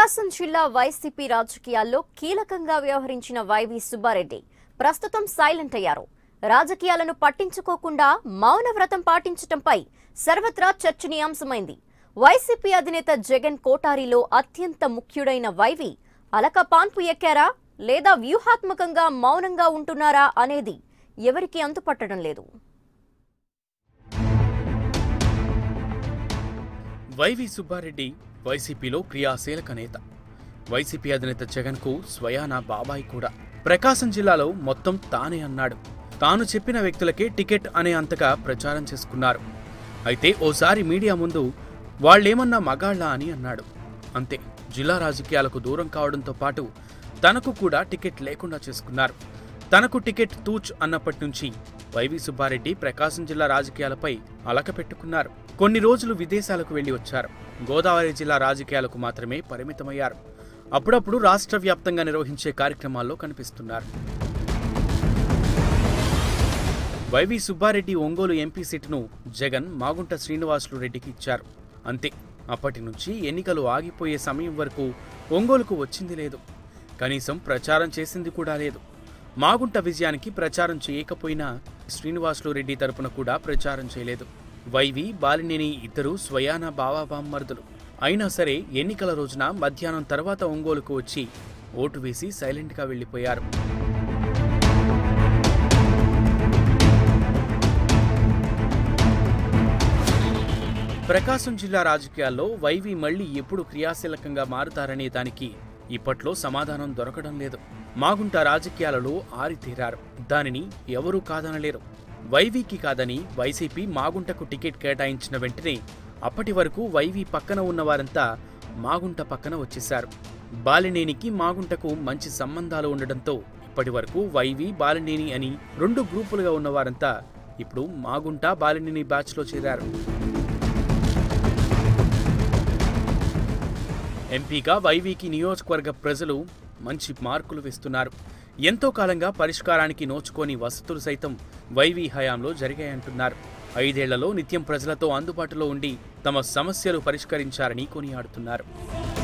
ప్రకాశం జిల్లా వైసీపీ రాజకీయాల్లో కీలకంగా వ్యవహరించిన వైవి సుబ్బారెడ్డి ప్రస్తుతం సైలెంట్ అయ్యారు రాజకీయాలను పట్టించుకోకుండా మౌన వ్రతం పాటించటంపై సర్వత్రా చర్చనీయాంశమైంది వైసీపీ అధినేత జగన్ కోటారిలో అత్యంత ముఖ్యుడైన వైవి అలక పాన్పు ఎక్కారా లేదా వ్యూహాత్మకంగా మౌనంగా ఉంటున్నారా అనేది ఎవరికీ అంతుపట్టడం లేదు వైవి సుబ్బారెడ్డి వైసీపీలో క్రియాశీలక నేత వైసీపీ అధినేత జగన్కు స్వయాన బాబాయ్ కూడా ప్రకాశం జిల్లాలో మొత్తం తానే అన్నాడు తాను చెప్పిన వ్యక్తులకే టికెట్ అనే అంతగా ప్రచారం చేసుకున్నారు అయితే ఓసారి మీడియా ముందు వాళ్ళేమన్నా మగాళ్ళ అని అన్నాడు అంతే జిల్లా రాజకీయాలకు దూరం కావడంతో పాటు తనకు కూడా టికెట్ లేకుండా చేసుకున్నారు తనకు టికెట్ తూచ్ అన్నప్పటి నుంచి వైవి సుబ్బారెడ్డి ప్రకాశం జిల్లా రాజకీయాలపై అలక పెట్టుకున్నారు కొన్ని రోజులు విదేశాలకు వెళ్లి వచ్చారు గోదావరి జిల్లా రాజకీయాలకు మాత్రమే పరిమితమయ్యారు అప్పుడప్పుడు రాష్ట్ర వ్యాప్తంగా నిర్వహించే కార్యక్రమాల్లో కనిపిస్తున్నారు వైవి సుబ్బారెడ్డి ఒంగోలు ఎంపీ సీటును జగన్ మాగుంట శ్రీనివాసులు రెడ్డికి ఇచ్చారు అంతే అప్పటి నుంచి ఎన్నికలు ఆగిపోయే సమయం వరకు ఒంగోలుకు వచ్చింది లేదు కనీసం ప్రచారం చేసింది కూడా లేదు మాగుంట విజయానికి ప్రచారం చేయకపోయినా శ్రీనివాసులు రెడ్డి తరపున కూడా ప్రచారం చేయలేదు వైవి బాలినేని ఇద్దరు స్వయాన బావాబామ్మర్దులు అయినా సరే ఎన్నికల రోజున మధ్యాహ్నం తర్వాత ఒంగోలుకు వచ్చి ఓటు వేసి సైలెంట్గా వెళ్లిపోయారు ప్రకాశం జిల్లా రాజకీయాల్లో వైవి మళ్లీ ఎప్పుడు క్రియాశీలకంగా మారుతారనే దానికి ఇప్పట్లో సమాధానం దొరకడం లేదు మాగుంట రాజకీయాలలో ఆరితేరారు దానిని ఎవరూ కాదనలేరు వైవీకి కాదని వైసీపీ మాగుంటకు టికెట్ కేటాయించిన వెంటనే అప్పటి వరకు వైవి పక్కన ఉన్నవారంతా మాగుంట పక్కన వచ్చేశారు బాలినేనికి మాగుంటకు మంచి సంబంధాలు ఉండడంతో ఇప్పటి వరకు వైవి బాలినేని అని రెండు గ్రూపులుగా ఉన్నవారంతా ఇప్పుడు మాగుంట బాలినేని బ్యాచ్లో చేరారు ఎంపీగా వైవీకి నియోజకవర్గ ప్రజలు మంచి మార్కులు వేస్తున్నారు ఎంతో కాలంగా పరిష్కారానికి నోచుకోని వసతులు సైతం వైవీ హయాంలో జరిగాయంటున్నారు ఐదేళ్లలో నిత్యం ప్రజలతో అందుబాటులో ఉండి తమ సమస్యలు పరిష్కరించారని కొనియాడుతున్నారు